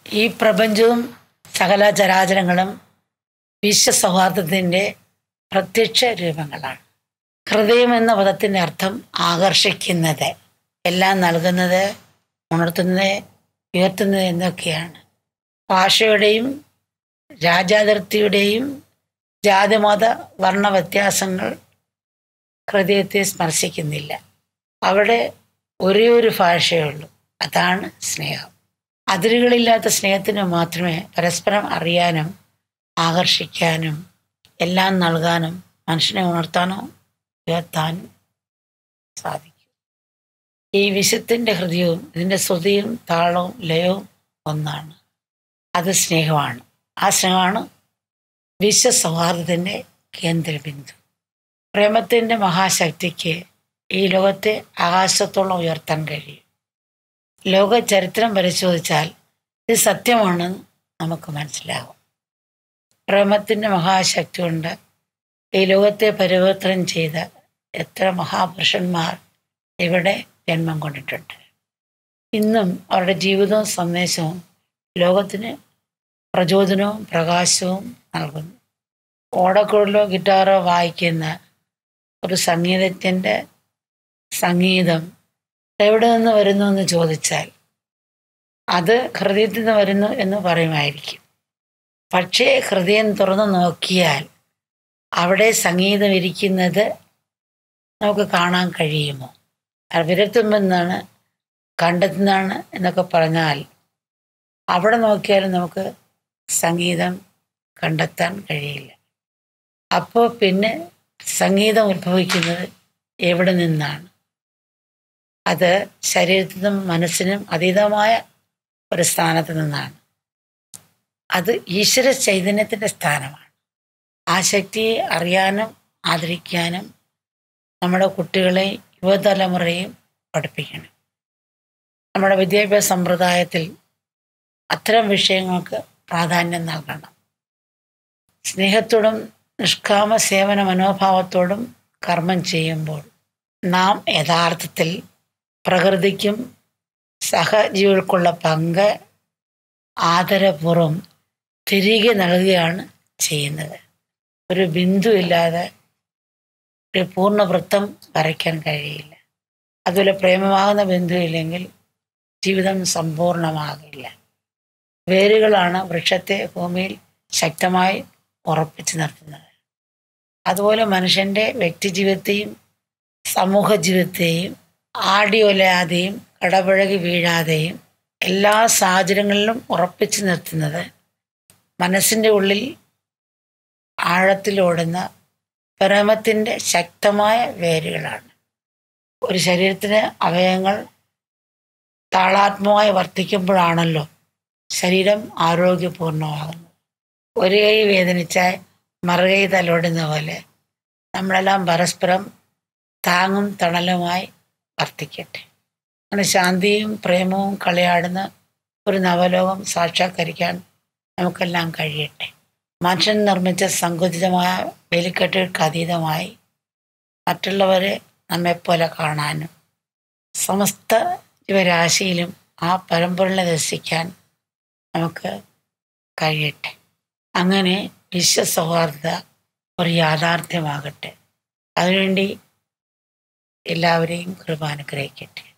ഈ പ്രപഞ്ചവും സകല ചരാചരങ്ങളും വിശ്വസൗഹാർദ്ദത്തിൻ്റെ പ്രത്യക്ഷ രൂപങ്ങളാണ് ഹൃദയം എന്ന പദത്തിൻ്റെ അർത്ഥം ആകർഷിക്കുന്നത് എല്ലാം നൽകുന്നത് ഉണർത്തുന്നത് ഉയർത്തുന്നത് എന്നൊക്കെയാണ് ഭാഷയുടെയും രാജാതിർത്തിയുടെയും ജാതിമത വർണ്ണ വ്യത്യാസങ്ങൾ ഹൃദയത്തെ സ്പർശിക്കുന്നില്ല അവിടെ ഒരേ ഒരു ഭാഷയേ ഉള്ളൂ അതാണ് സ്നേഹം അതിരുകളില്ലാത്ത സ്നേഹത്തിന് മാത്രമേ പരസ്പരം അറിയാനും ആകർഷിക്കാനും എല്ലാം നൽകാനും മനുഷ്യനെ ഉണർത്താനോ ഉയർത്താനും സാധിക്കും ഈ വിശുദ്ധിൻ്റെ ഹൃദയവും ഇതിൻ്റെ ശ്രുതിയും താളവും ലയവും ഒന്നാണ് അത് സ്നേഹമാണ് ആ സ്നേഹമാണ് വിശ്വസൗഹാർദ്ദത്തിൻ്റെ കേന്ദ്രബിന്ദു പ്രേമത്തിൻ്റെ മഹാശക്തിക്ക് ഈ ലോകത്തെ ആകാശത്തോളം ഉയർത്താൻ കഴിയും ലോക ചരിത്രം പരിശോധിച്ചാൽ ഇത് സത്യമാണെന്ന് നമുക്ക് മനസ്സിലാകും പ്രേമത്തിൻ്റെ മഹാശക്തി കൊണ്ട് ഈ ലോകത്തെ പരിവർത്തനം ചെയ്ത എത്ര മഹാപുരുഷന്മാർ ഇവിടെ ജന്മം കൊണ്ടിട്ടുണ്ട് ഇന്നും അവരുടെ ജീവിതവും സന്ദേശവും ലോകത്തിന് പ്രചോദനവും പ്രകാശവും നൽകുന്നു ഓടക്കുഴലോ ഗിറ്റാറോ വായിക്കുന്ന ഒരു സംഗീതജ്ഞൻ്റെ സംഗീതം എവിടെ നിന്ന് വരുന്നു എന്ന് ചോദിച്ചാൽ അത് ഹൃദയത്തിൽ നിന്ന് വരുന്നു എന്ന് പറയുമായിരിക്കും പക്ഷേ ഹൃദയം തുറന്നു നോക്കിയാൽ അവിടെ സംഗീതം ഇരിക്കുന്നത് നമുക്ക് കാണാൻ കഴിയുമോ വിരത്തുമ്പെന്നാണ് കണ്ടെത്തുന്നതാണ് എന്നൊക്കെ പറഞ്ഞാൽ അവിടെ നോക്കിയാലും നമുക്ക് സംഗീതം കണ്ടെത്താൻ കഴിയില്ല അപ്പോൾ പിന്നെ സംഗീതം ഉത്ഭവിക്കുന്നത് എവിടെ നിന്നാണ് അത് ശരീരത്തിനും മനസ്സിനും അതീതമായ ഒരു സ്ഥാനത്ത് നിന്നാണ് അത് ഈശ്വര ചൈതന്യത്തിൻ്റെ സ്ഥാനമാണ് ആ ശക്തിയെ അറിയാനും ആദരിക്കാനും നമ്മുടെ കുട്ടികളെ യുവതലമുറയും പഠിപ്പിക്കണം നമ്മുടെ വിദ്യാഭ്യാസ സമ്പ്രദായത്തിൽ അത്തരം വിഷയങ്ങൾക്ക് പ്രാധാന്യം നൽകണം സ്നേഹത്തോടും നിഷ്കാമ സേവന മനോഭാവത്തോടും കർമ്മം ചെയ്യുമ്പോൾ നാം യഥാർത്ഥത്തിൽ പ്രകൃതിക്കും സഹജീവികൾക്കുള്ള പങ്ക് ആദരപൂർവം തിരികെ നൽകുകയാണ് ചെയ്യുന്നത് ഒരു ബിന്ദു ഇല്ലാതെ ഒരു പൂർണ്ണ വൃത്തം വരയ്ക്കാൻ കഴിയില്ല അതുപോലെ പ്രേമമാകുന്ന ബിന്ദു ഇല്ലെങ്കിൽ ജീവിതം സമ്പൂർണമാകില്ല വേരുകളാണ് വൃക്ഷത്തെ ഭൂമിയിൽ ശക്തമായി ഉറപ്പിച്ചു നിർത്തുന്നത് അതുപോലെ മനുഷ്യൻ്റെ വ്യക്തിജീവിതത്തെയും സമൂഹ ജീവിതത്തെയും ആടിയൊലയാതെയും കടപഴകി വീഴാതെയും എല്ലാ സാഹചര്യങ്ങളിലും ഉറപ്പിച്ചു നിർത്തുന്നത് മനസ്സിൻ്റെ ഉള്ളിൽ ആഴത്തിലോടുന്ന പ്രേമത്തിൻ്റെ ശക്തമായ വേരുകളാണ് ഒരു ശരീരത്തിന് അവയവങ്ങൾ താളാത്മകമായി വർത്തിക്കുമ്പോഴാണല്ലോ ശരീരം ആരോഗ്യപൂർണ്ണമാകുന്നത് ഒരു കൈ വേദനിച്ചാൽ മറുകൈ തലോടുന്ന പോലെ നമ്മളെല്ലാം പരസ്പരം താങ്ങും തണലുമായി വർത്തിക്കട്ടെ അങ്ങനെ ശാന്തിയും പ്രേമവും കളിയാടുന്ന ഒരു നവലോകം സാക്ഷാത്കരിക്കാൻ നമുക്കെല്ലാം കഴിയട്ടെ മനുഷ്യൻ നിർമ്മിച്ച സങ്കുചിതമായ വേലിക്കെട്ടുകൾക്ക് അതീതമായി മറ്റുള്ളവരെ നമ്മെപ്പോലെ കാണാനും സമസ്ത ജീവരാശിയിലും ആ പരമ്പരനെ ദർശിക്കാൻ നമുക്ക് കഴിയട്ടെ അങ്ങനെ വിശ്വസൗഹാർദ്ദ ഒരു യാഥാർത്ഥ്യമാകട്ടെ അതിനുവേണ്ടി എല്ലാവരെയും കൃപാനുഗ്രഹിക്കട്ടെ